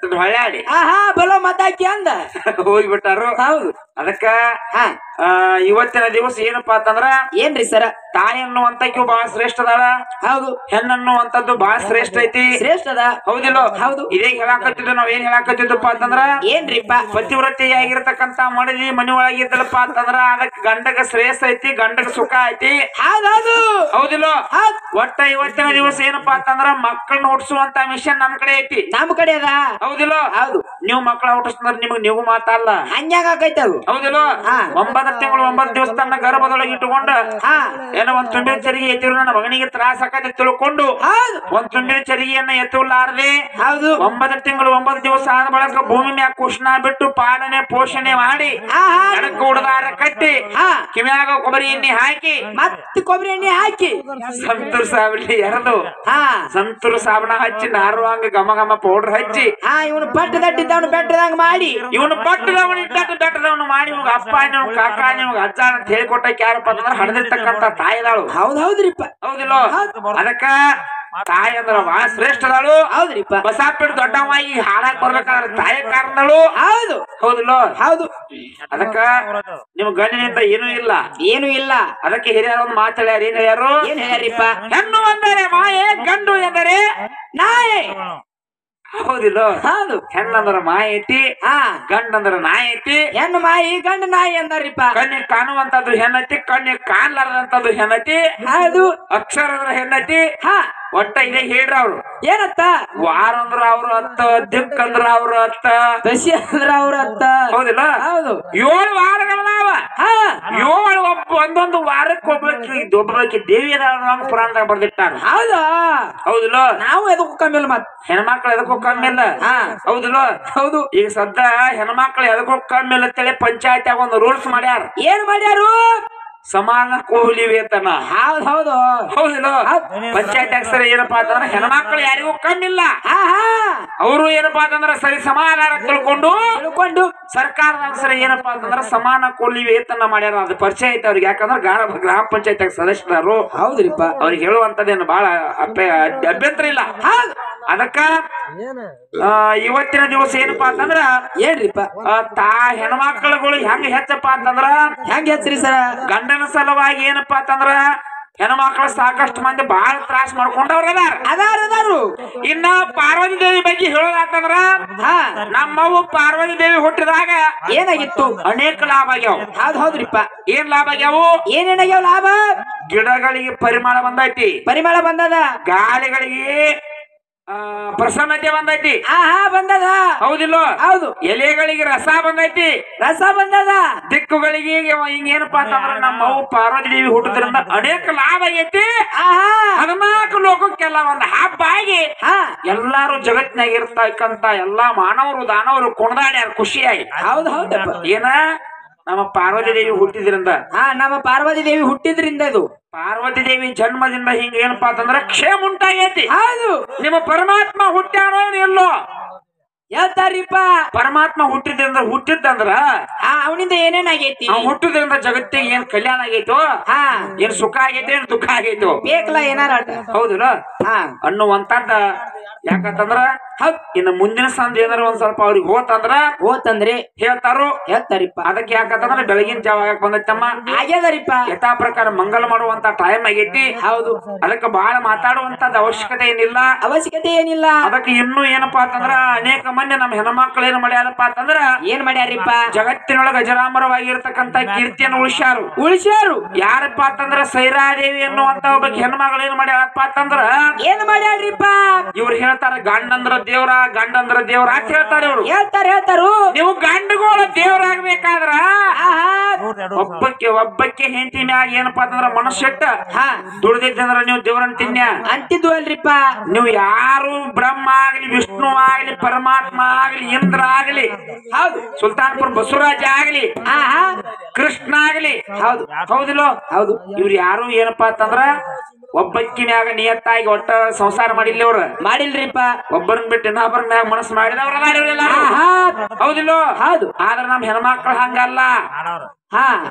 ಹೊಳ್ಯಾಡಿ ಆಹಾ ಬಲೋ ಮತ್ತಾಕಿ ಅಂದ ಹೋಗ್ಬಿಟ್ಟಾರು ಹೌದು ಅದಕ್ಕ ಹಾ ಆ, ಇವತ್ತಿನ ದಿವಸ ಏನಪ್ಪಾ ಅಂತಂದ್ರ ಏನ್ರಿ ಸರ ತಾಯಿ ಅನ್ನುವಂತಕ್ಕೂ ಬಹಳ ಶ್ರೇಷ್ಠ ಅದಾಳ ಹೌದು ಹೆಣ್ಣನ್ನುವಂಥದ್ದು ಬಹಳ ಶ್ರೇಷ್ಠ ಐತಿ ಶ್ರೇಷ್ಠ ಅದ ಹೌದಿಲ್ಲ ಹೌದು. ಇದೇ ಹೇಳಾಕತ್ತಿದ್ದು ನಾವ್ ಏನ್ ಹೇಳಾಕತ್ತಿದ್ದಪ್ಪ ಅಂತಂದ್ರ ಏನ್ರಿಪ್ಪ ಪತಿವ್ರತೆಯಾಗಿರ್ತಕ್ಕಂತ ಮಡದಿ ಮನಿ ಒಳಗಿದ್ದಲಪ್ಪ ಅಂತಂದ್ರ ಅದಕ್ ಗಂಡಗ ಶ್ರೇಷ್ಠ ಐತಿ ಗಂಡಗ ಸುಖ ಐತಿ ಹೌದೌದು ಹೌದಿಲ್ಲ ಹೌದ್ ಒಟ್ಟ ಇವತ್ತಿನ ದಿವಸ ಏನಪ್ಪಾ ಅಂತಂದ್ರ ಮಕ್ಕಳನ್ನ ಹುಟ್ಟಿಸುವಂತ ಮಿಷನ್ ನಮ್ ಕಡೆ ಐತಿ ನಮ್ಮ ಕಡೆ ಅದ ಹೌದಿಲ್ಲ ಹೌದು ನೀವು ಮಕ್ಕಳ ಹುಟ್ಟಿಸ್ತಂದ್ರ ನಿಮಗ್ ನೀವು ಮಾತಲ್ಲ ಹಂಗ್ಯಾಗ ಆಕೈತೆ ಅದು ಹೌದಿಲ್ಲ ಹಾ. ಒಂಬತ್ತು ತಿಂಗಳು ಒಂಬತ್ತು ದಿವಸ ತನ್ನ ಗರ್ಭದೊಳಗೆ ಇಟ್ಟುಕೊಂಡು ಹಾ ಏನೋ ಒಂದ್ ತುಂಬಿನ ಚರಿಗೆ ಎತ್ತಿರು ನನ್ನ ಮಗನಿಗೆ ತ್ರಾಸ ಆಕತಿ ತಿಳ್ಕೊಂಡು ಹೌದು ಒಂದ್ ತುಂಬಿನ ಚರಿಗೆಯನ್ನ ಎತ್ತುಲಾರದೆ ಹೌದು ಒಂಬತ್ತು ತಿಂಗಳು ಒಂಬತ್ತು ದಿವಸ ಆದ ಬಳಿಕ ಭೂಮಿ ಮ್ಯಾಗ ಕುಷ್ಣ ಬಿಟ್ಟು ಪಾಲನೆ ಪೋಷಣೆ ಮಾಡಿ ಆಹಾ ಎಡಕ್ಕೆ ಉಡದಾರ ಕಟ್ಟಿ ಹಾ ಕಿವ್ಯಾಗ ಕೊಬ್ಬರಿ ಎಣ್ಣೆ ಹಾಕಿ ಮತ್ ಕೊಬ್ಬರಿ ಎಣ್ಣೆ ಹಾಕಿ ಸಂತೂರ್ ಸಾಬಣಿ ಎರೆದು ಹಾ ಸಂತೂರ್ ಸಾಬಣ ಹಚ್ಚಿ ನಾರುವಂಗ ಘಮ ಘಮ ಪೌಡರ್ ಹಚ್ಚಿ ಹಾ ಇವನು ಬಟ್ ದಟ್ಟಿದ್ದವನು ಬೆಟ್ಟದಂಗ ಮಾಡಿ ಇವನು ಬಟ್ಟದವನು ಇಟ್ಟಟ್ಟು ಬೆಟ್ಟದವನು ಮಾಡಿ ಇವಾಗ ಅಪ್ಪ ನೀವು ಕಾಕ ನಿಮ್ಗೆ ಅಜ್ಜ ಅಂತ ಹೇಳಿಕೊಟ್ಟಕ್ಕೆ ಯಾರಪ್ಪ ಅಂತಂದ್ರೆ ಹಡದಿರ್ತಕ್ಕಂತ ತಾಯಿದಾಳು ಹೌದ್ ಹೌದ್ರಿಪ್ಪ ಹೌದಿಲ್ಲ ಅದಕ್ಕ ತಾಯಿ ಅಂದ್ರ ಬಹಳ ಶ್ರೇಷ್ಠದಾಳು ಹೌದ್ರಿಪ್ಪ ಬಸಾಪಿಡ್ ದೊಡ್ಡವಾಗಿ ಹಾಡಾಕ್ ಬರ್ಬೇಕಾದ್ರೆ ತಾಯಿ ಕಾರಣದಳು ಹೌದು ಹೌದಿಲ್ಲ ಹೌದು ಅದಕ್ಕ ನಿಮ್ ಗಂಡಿನಿಂದ ಏನೂ ಇಲ್ಲ ಏನು ಇಲ್ಲ ಅದಕ್ಕೆ ಹಿರಿಯರು ಒಂದು ಮಾತಾಡ್ಯಾರ ಏನ್ ಹೇಳ್ಯಾರು ಏನ್ ಹೇಳ್ರಿಪ್ಪ ಹೆಣ್ಣು ಅಂದರೆ ಮಾಯೆ ಗಂಡು ಎಂದರೆ ನಾಯಿ ಹೌದಿಲ್ಲ ಹೌದು ಹೆಣ್ಣಂದ್ರ ಮಾಯ ಐತಿ ಹಾ ಗಂಡಂದ್ರ ನಾಯಿ ಐತಿ ಹೆಣ್ಣು ಮಾಯಿ ಗಂಡು ನಾಯಿ ಅಂದಾರಿಪ್ಪ ಕಣ್ಣಿಗೆ ಕಾಣುವಂತದ್ದು ಹೆಣ್ಣತಿ ಕಣ್ಣಿಗೆ ಕಾಣ್ಲಾರ್ದಂತದ್ದು ಹೆಣ್ಣತಿ ಹೌದು ಅಕ್ಷರ ಅಂದ್ರ ಹೆಣ್ಣತಿ ಹಾ ಒಟ್ಟ ಇದೇ ಹೇಳ್ರ ಅವ್ರು ಏನತ್ತ ವಾರ ಅಂದ್ರ ಅವ್ರ ಹತ್ತ ದಿಕ್ ಅಂದ್ರ ಅವ್ರ ಹತ್ತ ದಶಿ ಅಂದ್ರ ಅವ್ರ ಅತ್ತ ಹೌದಿಲ್ಲ ಹೌದು ಏಳು ವಾರಗಳದಾವ ಹಾ ಏಳು ಒಬ್ಬ ಒಂದೊಂದು ವಾರಕ್ಕೆ ಒಬ್ಬಕ್ಕೆ ಒಬ್ಬಕ್ಕೆ ದೇವಿ ಅದಾಳ ಪುರಾಣದಾಗ ಬರ್ದಿಟ್ಟಾರ ಹೌದಾ ಹೌದಿಲ್ಲ ನಾವು ಎದಕ್ಕೂ ಕಮ್ಮಿ ಮತ್ ಹೆಣ್ಮಕ್ಳು ಎದಕ್ಕೂ ಕಮ್ಮಿ ಇಲ್ಲ ಹಾ ಹೌದಿಲ್ಲ ಹೌದು ಈಗ ಸದ್ದ ಹೆಣ್ಮಕ್ಳು ಎದಕ್ಕೂ ಕಮ್ಮಿ ಇಲ್ಲ ಅಂತೇಳಿ ಪಂಚಾಯತ್ ಒಂದು ರೂಲ್ಸ್ ಮಾಡ್ಯಾರ ಏನ್ ಮಾಡ್ಯಾರು ಸಮಾನ ಕೂಲಿ ವೇತನ ಹೌದ್ ಹೌದು ಹೌದಿಲ್ಲ ಹೌದ್. ಪಂಚಾಯತ್ ಅಕ್ಷರ ಏನಪ್ಪಾ ಅಂತಂದ್ರೆ ಹೆಣ್ಮಕ್ಳು ಯಾರಿಗೂ ಕಮ್ಮಿ ಇಲ್ಲ ಹಾ ಹಾ ಅವರು ಏನಪ್ಪಾ ಅಂತಂದ್ರೆ ಸರಿ ಸಮಾನ ತಿಳ್ಕೊಂಡು ತಿಳ್ಕೊಂಡು ಸರ್ಕಾರದ ಅಕ್ಷರ ಏನಪ್ಪಾ ಅಂತಂದ್ರೆ ಸಮಾನ ಕೂಲಿ ವೇತನ ಮಾಡ್ಯಾರ ಅದು ಪರಿಚಯ ಐತೆ ಅವ್ರಿಗೆ ಯಾಕಂದ್ರೆ ಗ್ರಾಮ ಗ್ರಾಮ ಪಂಚಾಯತ್ ಸದಸ್ಯರು ಹೌದ್ರಿಪ್ಪ ಅವ್ರಿಗೆ ಹೇಳುವಂತದ್ದೇನು ಬಹಳ ಅಪ್ಪ- ಅಭ್ಯಂತರ ಇಲ್ಲ ಹೌದು ಅದಕ್ಕ ಆ, ಇವತ್ತಿನ ದಿವಸ ಏನಪ್ಪಾ ಅಂತಂದ್ರ ಏನ್ರಿಪ್ಪ ಆ, ತಾ ಹೆಣ್ಮಕ್ಳುಗಳು ಹೆಂಗ ಹೆಚ್ಚಪ್ಪ ಅಂತಂದ್ರ ಹೆಂಗ್ ಹೆಚ್ರಿ ಸರ ಗಂಡನ ಸಲುವಾಗಿ ಏನಪ್ಪಾ ಅಂತಂದ್ರ ಹೆಣ್ಮಕ್ಳು ಸಾಕಷ್ಟು ಮಂದಿ ಬಹಳ ತ್ರಾಸ ಮಾಡ್ಕೊಂಡವ್ರ ಅದಾರ ಅದಾರ ಅದಾರು ಇನ್ನ ಪಾರ್ವತಿ ದೇವಿ ಬಗ್ಗೆ ಹೇಳೋದಾತಂದ್ರ ಹಾ ನಮ್ಮವ್ವ ಪಾರ್ವತಿ ದೇವಿ ಹುಟ್ಟಿದಾಗ ಏನಾಗಿತ್ತು ಅನೇಕ ಲಾಭ ಆಗ್ಯಾವ ಹೌದ್ ಹೌದ್ರಿಪ್ಪ ಏನ್ ಲಾಭ ಆಗ್ಯಾವು ಏನೇನಾಗ್ಯಾವ ಲಾಭ ಗಿಡಗಳಿಗೆ ಪರಿಮಳ ಬಂದೈತಿ ಪರಿಮಳ ಬಂದದ ಗಾಳಿಗಳಿಗೆ ಆ, ಪ್ರಸನ್ನತೆ ಬಂದೈತಿ ಆ ಹಾ ಬಂದದ ಹೌದಿಲ್ಲ ಹೌದು ಎಲೆಗಳಿಗೆ ರಸ ಬಂದೈತಿ ರಸ ಬಂದದ ದಿಕ್ಕುಗಳಿಗೆ ಹಿಂಗೇನಪ್ಪಾ ಅಂತಂದ್ರ ನಮ್ಮ ಅವ್ವ ಪಾರ್ವತಿ ದೇವಿ ಹುಟ್ಟುದ್ರಿಂದ ಅನೇಕ ಲಾಭ ಆಗೈತಿ ಆಹಾ ಹದಿನಾಲ್ಕು ಲೋಕಕ್ಕೆಲ್ಲ ಒಂದು ಹಬ್ಬ ಆಗಿ ಹಾ ಎಲ್ಲಾರು ಜಗತ್ನಾಗ ಇರ್ತಕ್ಕಂತ ಎಲ್ಲಾ ಮಾನವರು ದಾನವರು ಕುಣದಾಡ್ಯಾರ ಖುಷಿಯಾಗಿ ಹೌದ್ ಹೌದಪ್ಪ ಏನ ನಮ್ಮ ಪಾರ್ವತಿ ದೇವಿ ಹುಟ್ಟಿದ್ರಿಂದ ಹಾ ನಮ್ಮ ಪಾರ್ವತಿ ದೇವಿ ಹುಟ್ಟಿದ್ರಿಂದ ಇದು ಪಾರ್ವತಿ ದೇವಿ ಜನ್ಮದಿಂದ ಹಿಂಗ ಏನಪ್ಪಾ ಅಂತಂದ್ರ ಕ್ಷೇಮ ಉಂಟಾಗೈತಿ ಹೌದು ನಿಮ್ಮ ಪರಮಾತ್ಮ ಹುಟ್ಟ್ಯಾನೋ ಏನ್ ಇಲ್ಲೋ ಹೇಳ್ತಾರಿಪ್ಪ ಪರಮಾತ್ಮ ಹುಟ್ಟಿದ್ರಿಂದ ಹುಟ್ಟಿದ್ದಂದ್ರ ಆ ಅವನಿಂದ ಏನೇನಾಗೈತಿ ನಾವು ಹುಟ್ಟುದ್ರಿಂದ ಜಗತ್ತಿಗೆ ಏನ್ ಕಲ್ಯಾಣ ಆಗೈತೋ ಹಾ ಏನ್ ಸುಖ ಆಗೈತೆ ಏನ್ ದುಃಖ ಆಗೈತೋ ಬೇಕಲ್ಲ ಏನಾರ ಹೌದಿಲ್ಲ ಹಾ ಅನ್ನುವಂತದ್ದ ಯಾಕಂತಂದ್ರ ಹೌದ್ ಇನ್ನು ಮುಂದಿನ ಸಂಜೆ ಏನಾರ ಒಂದ್ ಸ್ವಲ್ಪ ಅವ್ರಿಗೆ ಹೋತಂದ್ರ ಓತಂದ್ರೆ ಹೇಳ್ತಾರು ಹೇಳ್ತಾರಿಪ್ಪ ಅದಕ್ಕೆ ಯಾಕಂತಂದ್ರ ಬೆಳಗಿನ ಜಾವ ಯಾಕೆ ಬಂದೈತಮ್ಮ ಆಗ್ಯದರಿಪ್ಪ ಯಥಾ ಪ್ರಕಾರ ಮಂಗಲ ಮಾಡುವಂತ ಟೈಮ್ ಆಗೈತಿ ಹೌದು ಅದಕ್ಕೆ ಬಹಳ ಮಾತಾಡುವಂತದ್ ಅವಶ್ಯಕತೆ ಏನಿಲ್ಲ ಅವಶ್ಯಕತೆ ಏನಿಲ್ಲ ಅದಕ್ಕೆ ಇನ್ನೂ ಏನಪ್ಪಾ ಅಂತಂದ್ರ ಅನೇಕ ಮಂದಿ ನಮ್ಮ ಹೆಣ್ಮಕ್ಳು ಏನ್ ಮಾಡ್ಯಾರಪ್ಪ ಅಂತಂದ್ರ ಏನ್ ಮಾಡ್ಯಾರಿಪ್ಪ ಜಗತ್ತಿನೊಳಗ ಅಜರಾಮರವಾಗಿರ್ತಕ್ಕಂತ ಕೀರ್ತಿಯನ್ನು ಉಳಿಸ್ಯಾರು ಉಳಿಸ್ಯಾರು ಯಾರಪ್ಪ ಅಂತಂದ್ರ ಸೈರಾದೇವಿ ಅನ್ನುವಂತ ಒಬ್ಬ ಹೆಣ್ಮಗಳು ಏನ್ ಮಾಡ್ಯಾಳಪ್ಪ ಅಂತಂದ್ರ ಏನ್ ಮಾಡ್ಯಾಳ್ರಿಪ್ಪ ಇವ್ರು ಹೇಳ್ತಾರ ಗಂಡಂದ್ರ ದೇವ್ರ ಗಂಡಂದ್ರ ದೇವ್ರ ಅಂತ ಹೇಳ್ತಾರೆ ಇವ್ರು ಹೇಳ್ತಾರ ಹೇಳ್ತಾರು ನೀವು ಗಂಡುಗಳು ದೇವ್ರಾಗ್ಬೇಕಾದ್ರ ಆಹಾ ಒಬ್ಬಕ್ಕೆ ಒಬ್ಬಕ್ಕೆ ಹೆಂಡತಿ ಮ್ಯಾಗ ಏನಪ್ಪಾ ಅಂತಂದ್ರ ಮನುಷ್ಯಟ್ಟ ಹಾ ದುಡ್ದಿದ್ದಂದ್ರ ನೀವು ದೇವ್ರನ್ ತಿನ್ಯ ಅಂತಿದ್ವು ಅಲ್ರಿಪ್ಪ ನೀವು ಯಾರು ಬ್ರಹ್ಮ ಆಗ್ಲಿ ವಿಷ್ಣು ಆಗ್ಲಿ ಪರಮಾತ್ಮ ಆಗ್ಲಿ ಇಂದ್ರ ಆಗ್ಲಿ ಹೌದು ಸುಲ್ತಾನ್ಪುರ ಬಸವರಾಜ ಆಗ್ಲಿ ಆಹಾ ಕೃಷ್ಣ ಆಗ್ಲಿ ಹೌದು ಹೌದಿಲ್ಲೋ ಹೌದು ಇವ್ರು ಯಾರು ಏನಪ್ಪಾ ಅಂತಂದ್ರ ಒಬ್ಬಕ್ಕಿ ಮ್ಯಾಗ ನಿಯತ್ತಾಗಿ ಒಟ್ಟ ಸಂಸಾರ ಮಾಡಿಲ್ಲ ಇವ್ರ ಮಾಡಿಲ್ರಿಪ್ಪ ಒಬ್ಬರನ್ ಬಿಟ್ಟು ಇನ್ನೊಬ್ಬರ ಮ್ಯಾಗ ಮನಸ್ಸು ಮಾಡಿದವ್ರ ಅದಾರ ಇವ್ರೆಲ್ಲ. ಆಹಾ ಹೌದಿಲ್ಲೋ ಹೌದು ಆದ್ರ ನಮ್ ಹೆಣ್ಮಕ್ಳು ಹಂಗಲ್ಲ ಹಾ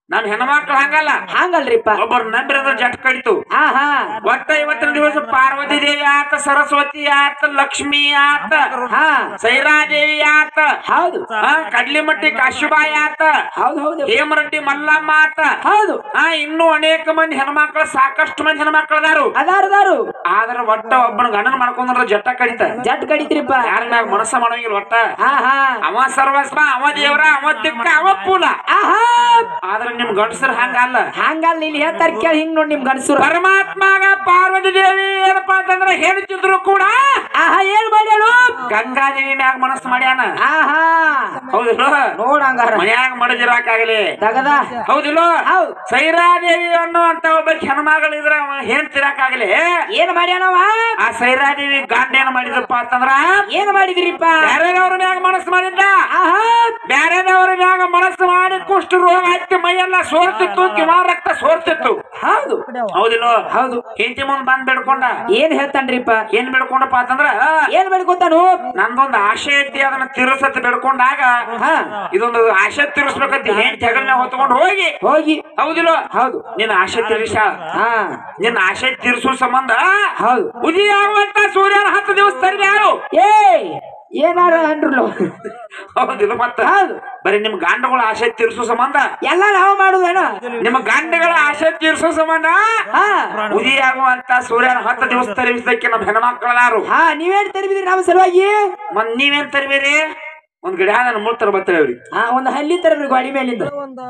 ನಮ್ ಹೆಣ್ಮಕ್ಳು ಹಂಗಲ್ಲ ಹಂಗಲ್ರಿಪ್ಪ ಒಬ್ಬರು ನಂಬಿರದ ಜಟ್ ಕಡಿತು ಹಾ ಹಾ ಒಟ್ಟ ಇವತ್ತಿನ ದಿವಸ ಪಾರ್ವತಿ ದೇವಿ ಆತ ಸರಸ್ವತಿ ಆತ ಲಕ್ಷ್ಮಿ ಆತ ಹಾ ಸೈರಾದೇವಿ ಆತ ಹೌದು ಆ, ಕಡ್ಲಿಮಟ್ಟಿ ಕಾಶಿಬಾಯಿ ಆತ ಹೌದು ಹೌದು ಹೇಮರೆಡ್ಡಿ ಮಲ್ಲಮ್ಮ ಆತ ಹೌದು ಆ ಇನ್ನೂ ಅನೇಕ ಮಂದಿ ಹೆಣ್ಮಕ್ಳು ಸಾಕಷ್ಟು ಮಂದಿ ಹೆಣ್ಮಕ್ಳು ಅದಾರು ಅದಾರು ಅದಾರು ಆದ್ರ ಒಟ್ಟ ಒಬ್ಬನ ಗಂಡನ ಮಾಡ್ಕೊಂಡ್ರ ಜಟ್ಟ ಕಡಿತ ಜಟ್ ಕಡಿತ್ರಿಪ್ಪ ಯಾರ ಮ್ಯಾಗ ಮನಸ್ಸ ಮಾಡಂಗಿಲ್ಲ ಒಟ್ಟ ಹಾ ಹಾ ಅವ ಸರ್ವಸ್ವ ಅವ ದೇವ್ರ ಅವ ದಿಕ್ಕ ಅವ ಪೂಲ ಆಹಾ ಆದ್ರ ನಿಮ್ ಗಂಡಸರ್ ಹಂಗಲ್ಲ ಹಂಗಲ್ಲ ಇಲ್ಲಿ ಹೇಳ್ತಾರ ಕೇಳಿ ಹಿಂಗ್ ನೋಡಿ ನಿಮ್ ಗಂಡಸರು ಪರಮಾತ್ಮಾಗ ಪಾರ್ವತಿ ದೇವಿ ಏನಪ್ಪಾ ಅಂತಂದ್ರ ಹೇಳ್ತಿದ್ರು ಕೂಡ ಆಹಾ ಏನ್ ಮಾಡ್ಯಾಳು ಗಂಗಾದೇವಿ ಮ್ಯಾಗ ಮನಸ್ಸು ಮಾಡ್ಯಾನ ಆಹಾ ಹೌದಿಲ್ಲ ನೋಡಂಗಾರ ಮನ್ಯಾಗ ಮಡಜಿರಾಕಾಗಲಿ ತಗದ ಹೌದಿಲ್ಲ ಹೌದ್ ಸೈರಾದೇವಿ ಅನ್ನುವಂತ ಒಬ್ಬ ಹೆಣ್ಮಗಳಿದ್ರ ಹೇಳ್ತಿರಾಕಾಗಲಿ ಏನ್ ಮಾಡ್ಯಾನವ ಆ ಸೈರಾದೇವಿ ಗಂಡ ಏನ್ ಮಾಡಿದಪ್ಪ ಅಂತಂದ್ರ ಏನ್ ಮಾಡಿದಿರಿಪ್ಪ ಬ್ಯಾರೆದವ್ರ ಮ್ಯಾಗ ಮನಸ್ಸು ಮಾಡಿದ್ದ ಆಹಾ ಬ್ಯಾರೆದವ್ರ ಮ್ಯಾಗ ಮನಸ್ಸು ಮಾಡಿ ಕುಷ್ಠ ರೋಗ ಹತ್ತಿ ಮೈಯೆಲ್ಲ ಸೋರ್ತಿತ್ತು ಕಿವ ರಕ್ತ ಸೋರ್ತಿತ್ತು ಹೌದು ಹೌದಿಲ್ಲ ಹೌದು ಹೆಂಡತಿ ಮುಂದ್ ಬಂದ್ ಬೇಡ್ಕೊಂಡ ಏನ್ ಹೇಳ್ತಾನ್ರಿಪ್ಪ ಏನ್ ಬೇಡ್ಕೊಂಡಪ್ಪ ಅಂತಂದ್ರ ಏನ್ ಮಾಡ್ಕೊತಾನು ನಂದೊಂದು ಆಶೆ ಐತಿ ಅದನ್ನ ತಿರ್ಸತ್ ಬೇಡ್ಕೊಂಡಾಗ ಹಾ ಇದೊಂದು ಆಶೆ ತಿರ್ಸ್ಬೇಕಂತ ಹೆಂಡತಿ ಹೆಗಲ್ನ ಹೊತ್ಕೊಂಡು ಹೋಗಿ ಹೋಗಿ ಹೌದಿಲ್ಲ ಹೌದು ನಿನ್ನ ಆಶೆ ತಿರ್ಸ ಹಾ ನಿನ್ನ ಆಶೆ ತೀರ್ಸೋ ಸಂಬಂಧ ಹೌದು ಉದಯ ಆಗುವಂತ ಸೂರ್ಯನ ಹತ್ತು ದಿವಸ ತರಲಿ ಯಾರು ಏ ಏನಾರ ಅಂದ್ರಲ್ಲ ಹೌದಿಲ್ಲ ಮತ್ತ ಹೌದು ಬರೀ ನಿಮ್ ಗಂಡಗಳ ಆಶೆ ತೀರ್ಸೋ ಸಂಬಂಧ ಎಲ್ಲ ನಾವು ಮಾಡುದೇನ ನಿಮ್ಮ ಗಂಡಗಳ ಆಶೆ ತೀರ್ಸೋ ಸಂಬಂಧ ಹಾ ಉದಯ ಆಗುವಂತ ಸೂರ್ಯನ ಹತ್ತು ದಿವಸ ತರಿಸಲಿಕ್ಕೆ ನಮ್ ಹೆಣ್ಮಕ್ಳಾರು ಹಾ ನೀವೇನ್ ತರಿಬಿದ್ರಿ ನಮ್ಮ ಸಲುವಾಗಿ ಮತ್ ನೀವೇನ್ ತರ್ಬೇರಿ ಒಂದ್ ಗಿಡ ನನ್ನ ಮೂರ್ ತರ ಬರ್ತಾರೆ ಅವ್ರಿಗೆ ಹಾ ಒಂದ್ ಹಲ್ಲಿ ತರಬ್ರಿ ಗಾಡಿ ಮೇಲಿಂದ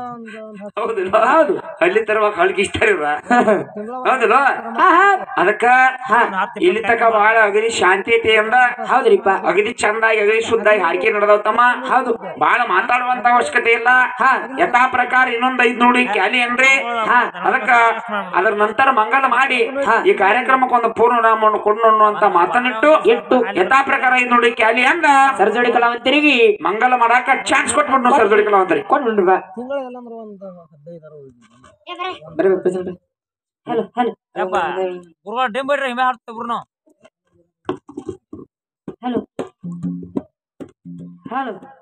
ಹೌದಿಲ್ಲ ಹೌದು ಹಳ್ಳಿ ತರುವಾಗ ಹಳ್ಗಿ ಇಷ್ಟ ಇವ್ರ ಹೌದಿಲ್ಲ ಹಾ ಹಾ ಅದಕ್ಕ ಹಾ ಇಲ್ಲಿ ತಕ ಬಹಳ ಅಗದಿ ಶಾಂತಿತೆಯಿಂದ ಹೌದ್ರಿಪ್ಪ ಅಗದಿ ಚಂದಾಗಿ ಅಗದಿ ಶುದ್ಧಾಗಿ ಹಾಡಿಕೆ ನಡೆದವ ತಮ್ಮ ಹೌದು ಬಹಳ ಮಾತಾಡುವಂತ ಅವಶ್ಯಕತೆ ಇಲ್ಲ ಹಾ ಯಥಾ ಪ್ರಕಾರ ಇನ್ನೊಂದ್ ಐದ್ ನೋಡಿ ಕ್ಯಾಲಿ ಅಂದ್ರೆ ಹಾ ಅದಕ್ಕ ಅದರ ನಂತರ ಮಂಗಲ ಮಾಡಿ ಹಾ. ಈ ಕಾರ್ಯಕ್ರಮಕ್ಕೆ ಒಂದು ಪೂರ್ಣ ನಾಮವನ್ನು ಕೊಂಡು ಅನ್ನುವಂತ ಮಾತನ್ನಿಟ್ಟು ಇಟ್ಟು ಯಥಾ ಪ್ರಕಾರ ಐದ್ ನೋಡಿ ಕ್ಯಾಲಿ ಅಂದ ಸರ್ಜೋಡಿ ಕಲಾವಂತರಿಗೆ ಮಂಗಲ ಮಾಡಾಕ ಚಾನ್ಸ್ ಕೊಟ್ಬಿಟ್ಟು ಸರ್ ದುಡಿಕಲ ಅಂತಾರೆ ಕೊಂಡು ಬಾ ತಿಂಗಳಿಗೆಲ್ಲ ಅಂದ್ರೆ ಒಂದು ಹದಿನೈದು ಬರ್ಬೇಕು ಪ್ರೆಸಿಡೆಂಟ್ ಹಲೋ ಹಲೋ ಯಪ್ಪ. ಗುರುಗಳ ಡೇಮ್ ಬಿಡ್ರಿ ಹಿಮೆ ಹಾಡ್ತ ಗುರುನು ಹಲೋ ಹಲೋ